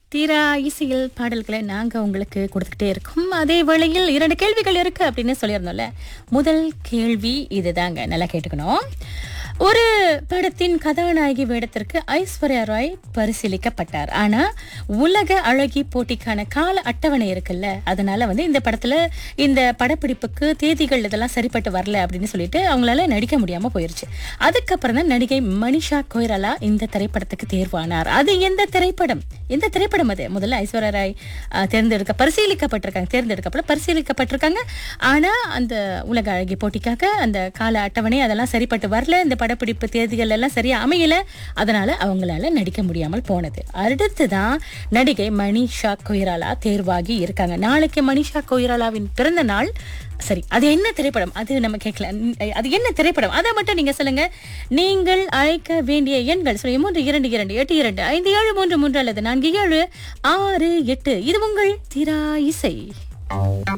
தீரா இசையில் பாடல்களை நாங்க உங்களுக்கு கொடுத்துக்கிட்டே இருக்கோம் அதே வேளையில் இரண்டு கேள்விகள் இருக்கு அப்படின்னு சொல்லியிருந்தோம்ல முதல் கேள்வி இதுதாங்க நல்லா கேட்டுக்கணும் ஒரு படத்தின் கதாநாயகி வேடத்திற்கு ஐஸ்வர்யா ராய் பரிசீலிக்கப்பட்டார் ஆனா உலக அழகி போட்டிக்கான கால அட்டவணை இருக்குல்ல அதனால வந்து இந்த படத்துல இந்த படப்பிடிப்புக்கு தேதிகள் இதெல்லாம் சரிப்பட்டு வரல அப்படின்னு சொல்லிட்டு அவங்களால நடிக்க முடியாம போயிருச்சு அதுக்கப்புறம் தான் நடிகை மனிஷா கொய்ராலா இந்த திரைப்படத்துக்கு தேர்வானார் அது எந்த திரைப்படம் எந்த திரைப்படம் அது முதல்ல ஐஸ்வர்யா ராய் அஹ், தேர்ந்தெடுக்க பரிசீலிக்கப்பட்டிருக்காங்க தேர்ந்தெடுக்கப்பட பரிசீலிக்கப்பட்டிருக்காங்க ஆனா அந்த உலக அழகி போட்டிக்காக அந்த கால அட்டவணை அதெல்லாம் சரிப்பட்டு வரல இந்த படப்பிடிப்பு தேதிகள் எல்லாம் சரியா அமையல அதனால அவங்களால நடிக்க முடியாமல் போனது அடுத்துதான் நடிகை மனிஷா கொய்ராலா தேர்வாகி இருக்காங்க நாளைக்கு மனிஷா கொய்ராலாவின் பிறந்த நாள் சரி அது என்ன திரைப்படம் அது நம்ம கேட்கல ந- அது என்ன திரைப்படம் அதை மட்டும் நீங்க சொல்லுங்க நீங்கள் அழைக்க வேண்டிய எண்கள் சொல்லி மூன்று இரண்டு இரண்டு எட்டு இரண்டு ஐந்து ஏழு மூன்று மூன்று அல்லது நான்கு ஏழு ஆறு எட்டு இது உங்கள் திரா இசை